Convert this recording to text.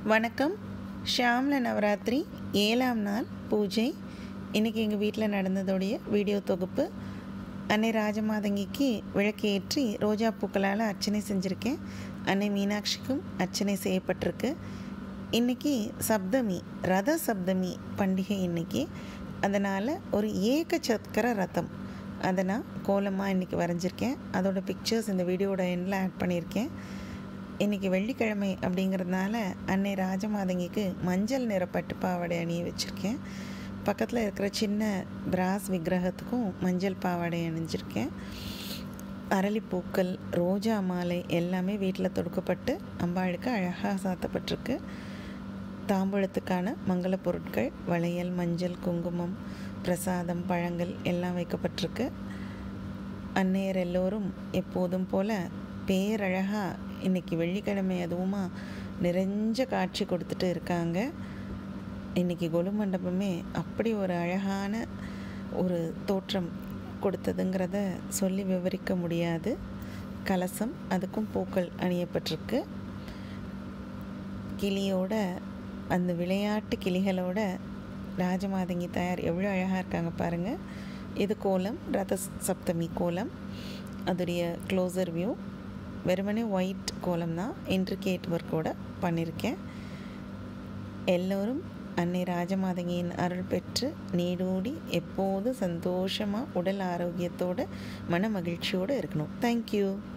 வணக்கம் ஷாம்ல நவராத்திரி ஏழாம் நாள் பூஜை இன்றைக்கி எங்கள் வீட்டில் நடந்ததோடைய வீடியோ தொகுப்பு அன்னை ராஜமாதங்கிக்கு விளக்கேற்றி ரோஜா பூக்களால் அர்ச்சனை செஞ்சுருக்கேன் அன்னை மீனாட்சிக்கும் அர்ச்சனை செய்யப்பட்டிருக்கு இன்றைக்கி சப்தமி ரத சப்தமி பண்டிகை இன்றைக்கி அதனால் ஒரு ஏக சக்கர ரதம் அதை நான் கோலமாக இன்றைக்கி வரைஞ்சிருக்கேன் அதோட பிக்சர்ஸ் இந்த வீடியோட எண்டில் ஆட் பண்ணியிருக்கேன் இன்றைக்கி வெள்ளிக்கிழமை அப்படிங்கிறதுனால அன்னை ராஜமாதங்கிக்கு மஞ்சள் நிற பட்டு பாவாடை அணிய வச்சுருக்கேன் பக்கத்தில் இருக்கிற சின்ன பிராஸ் விக்கிரகத்துக்கும் மஞ்சள் பாவாடை அணிஞ்சிருக்கேன் அரளிப்பூக்கள் ரோஜா மாலை எல்லாமே வீட்டில் தொடுக்கப்பட்டு அம்பாளுக்கு அழகாக சாத்தப்பட்டிருக்கு தாம்பூலத்துக்கான மங்கள பொருட்கள் வளையல் மஞ்சள் குங்குமம் பிரசாதம் பழங்கள் எல்லாம் வைக்கப்பட்டிருக்கு அன்னையர் எல்லோரும் எப்போதும் போல் பேரழகாக இன்றைக்கி வெள்ளிக்கிழமை அதுவுமா நிறைஞ்ச காட்சி கொடுத்துட்டு இருக்காங்க இன்றைக்கி கொலு மண்டபமே அப்படி ஒரு அழகான ஒரு தோற்றம் கொடுத்ததுங்கிறத சொல்லி விவரிக்க முடியாது கலசம் அதுக்கும் பூக்கள் அணியப்பட்டிருக்கு கிளியோட அந்த விளையாட்டு கிளிகளோட ராஜமாதங்கி தாயார் எவ்வளோ அழகாக இருக்காங்க பாருங்கள் இது கோலம் ரத சப்தமி கோலம் அதோடைய க்ளோசர் வியூ வெறுமனே ஒயிட் கோலம் தான் இன்ட்ரிகேட் ஒர்க்கோட பண்ணியிருக்கேன் எல்லோரும் அன்னை ராஜமாதங்கியின் அருள் பெற்று நீடூடி எப்போதும் சந்தோஷமாக உடல் ஆரோக்கியத்தோடு மன மகிழ்ச்சியோடு இருக்கணும் தேங்க்யூ